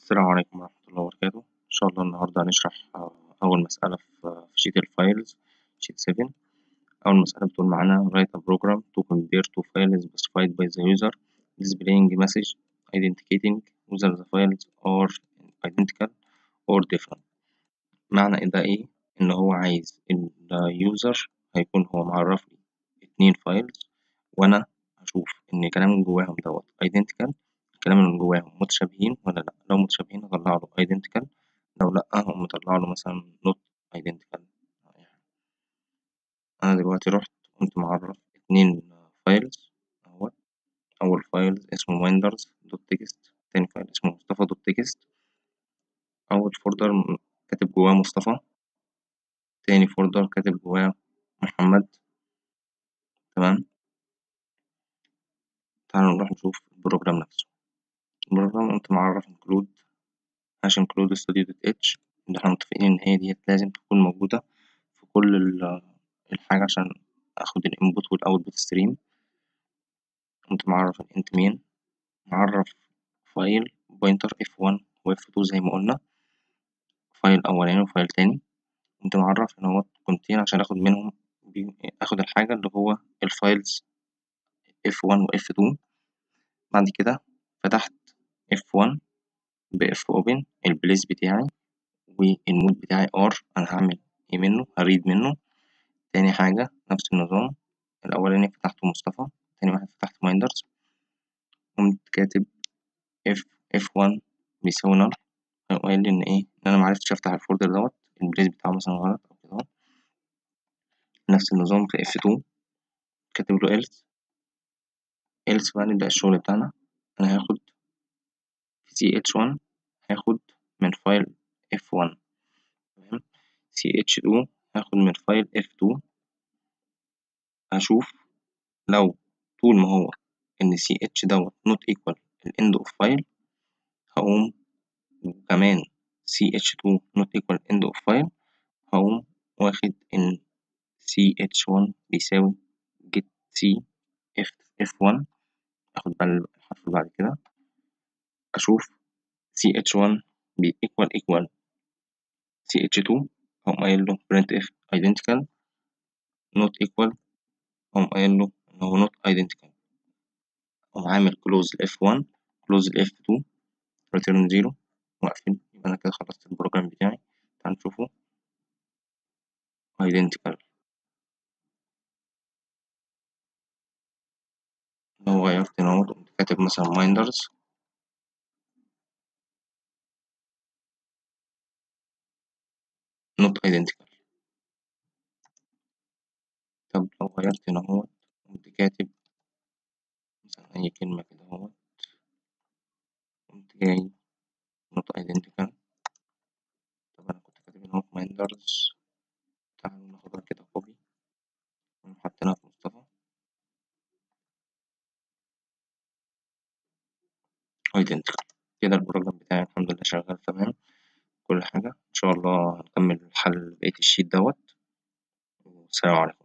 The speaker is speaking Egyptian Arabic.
السلام عليكم ورحمة الله وبركاته إن شاء الله النهاردة هنشرح أول مسألة في شيت الفايلز شيت سيفن أول مسألة بتقول معانا write a program to compare two files specified by the user displaying message identificating whether the files are identical or different معنى ده إيه؟ إن هو عايز اليوزر هيكون هو معرفلي اتنين فايلز وأنا هشوف إن الكلام اللي جواهم دوت identical الكلام اللي جواهم متشابهين ولا لأ لو متشابهين هطلع له identical لو لأ هقوم مطلع له مثلا not identical أنا دلوقتي رحت قمت معرف اتنين فايلز أهوت أول فايل اسمه winders دوت تكست تاني فايل اسمه مصطفى دوت تكست أول فولدر كاتب جواه مصطفى تاني فولدر كاتب جواه محمد تمام تعالوا نروح نشوف البروجرام نفسه البروجرام قمت معرف include هاش include studio دوت اتش اللي احنا متفقين إن هي ديت لازم تكون موجودة في كل الحاجة عشان آخد الانبوت والأوتبوت ستريم قمت معرف الانت مين معرف فايل بوينتر اف وان واف تو زي ما قلنا فايل أولاني وفايل تاني قمت معرف إن هو كونتين عشان آخد منهم آخد الحاجة اللي هو الفايلز اف وان واف تو بعد كده فتحت اف وان بإف أوبن البليس بتاعي والمود بتاعي ار أنا هعمل ايه منه هريد منه تاني حاجة نفس النظام الأولاني فتحته مصطفى تاني واحد فتحت مايندرز قمت كاتب اف اف وان بيساوي نل قايل لي إن إيه إن أنا معرفتش أفتح الفولدر دوت البليس بتاعه مثلا غلط أو كده نفس النظام في اف تو كاتب له إلس إلس بقى نبدأ الشغل بتاعنا أنا هاخد في سي اتش وان هاخد من فايل اف وان تمام سي اتش تو هاخد من فايل اف تو هشوف لو طول ما هو إن سي اتش دوت نوت إيكوال الإند أوف فايل هقوم وكمان سي اتش تو نوت إيكوال الإند أوف فايل هقوم واخد إن سي اتش وان بيساوي جيت سي اف اف وان آخد بقى الحرف اللي بعد كده أشوف سي اتش وان بي إيكوال إيكوال سي اتش تو هقوم قايل له printf identical not equal أقوم قايل له إن هو not identical أقوم عامل close ل F1 close ل F2 return zero وأقفل يبقى أنا كده خلصت البروجرام بتاعي تعال نشوفه identical لو غيرت هنا قمت كاتب مثلا minders not identical طب لو غيرت هنا اهوت قمت كاتب مثلا أي كلمة كده اهوت قمت جاي not identical طب أنا كنت كاتب هنا اهوت minders تعالوا ناخدها كده كوبي وحطيناها في مصطفى identical كده البروجرام بتاعي الحمد لله شغال تمام كل حاجة إن شاء الله هنكمل حل بقية الشيت دوت والسلام عليكم